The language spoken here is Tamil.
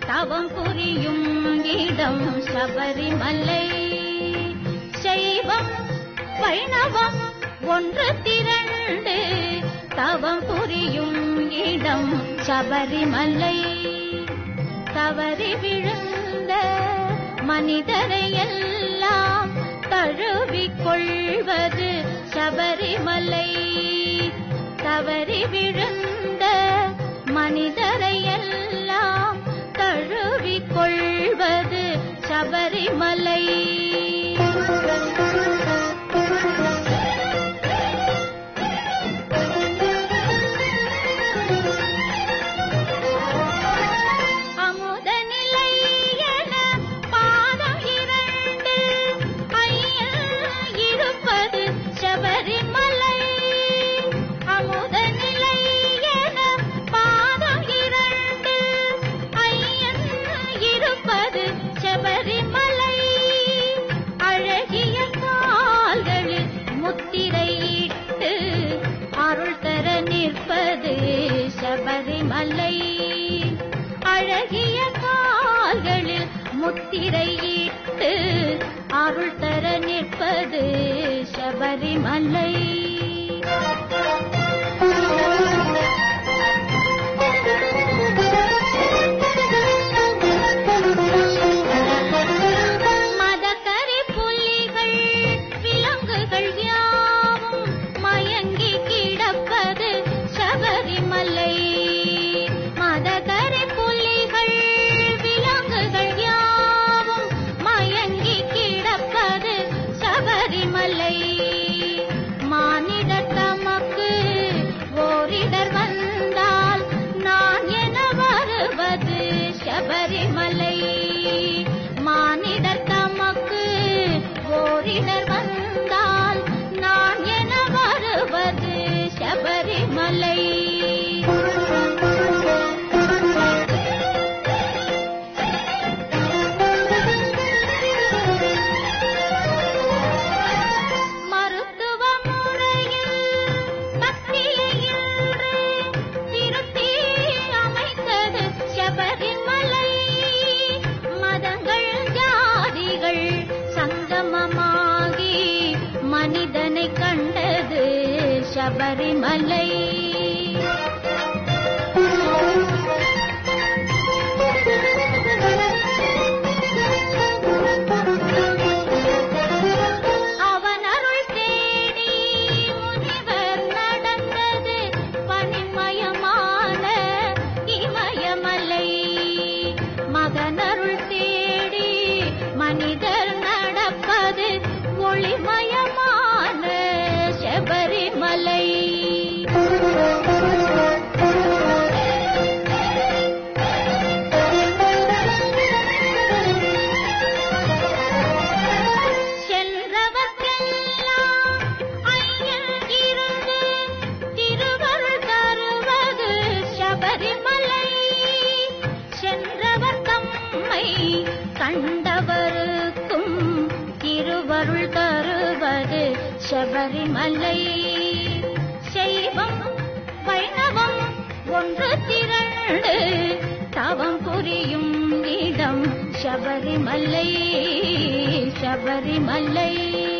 தவம் புரியும் இடம் சபரிமலை சைவம் வைணவம் ஒன்று திரண்டு தவம் புரியும் இடம் சபரிமலை தவறி விழுந்த மனிதரை எல்லாம் தழுவிக் கொள்வது சபரிமலை தவறி விழுந்த மனிதரை எல்லாம் தழுவிக் கொள்வது சபரிமலை அமுத நிலை என பாதம் இரண்டு ஐயன் இருப்பது சபரிமலை அமுத நிலை என பாதம் இரண்டு ஐயன் இருப்பது சபரிமலை அழகிய கால்களில் முத்திரையிட்டு அருள் தர நிற்பது சபரிமலை அழகிய கால்களில் முத்திரையிட்டு அருள் தர நிற்பது சபரிமலை மதக்கரி புலிகள் விலங்குகள் யாவும் மயங்கி கிடப்பது சபரிமலை மதக்கரி புலிகள் விலங்குகள் யாவும் மயங்கி கிடப்பது சபரிமலை மானிடர் தமக்கு ஓரிடர் வந்தால் நான் என வருவது சபரிமலை மானிடர் தமக்கு ஓரிடர் வந்தால் நான் என வருவது சபரிமலை மருத்துவ முறையில் பக்தியை இன்று திருத்தி அமைத்தது சபரிமலை மதங்கள் ஜாதிகள் சங்கமமாகி மனிதனை கண்டது சபரிமலை அவன் அருள் தேடி முனிவர் நடந்தது பனிமயமான இமயமலை மகனருள் தேடி மனிதர் நடப்பது ஒளிமயமான சபரிமலை சென்றவர்க்கெல்லாம் ஐயன் இருந்து திருவருள் தருவது சபரிமலை சென்றவர் தம்மை கண்டவருக்கும் திருவருள் தருவது சபரிமலை செய்வம் வைணவம் ஒன்று திரண்டு தவம் புரியும் இடம் சபரிமலை சபரிமலை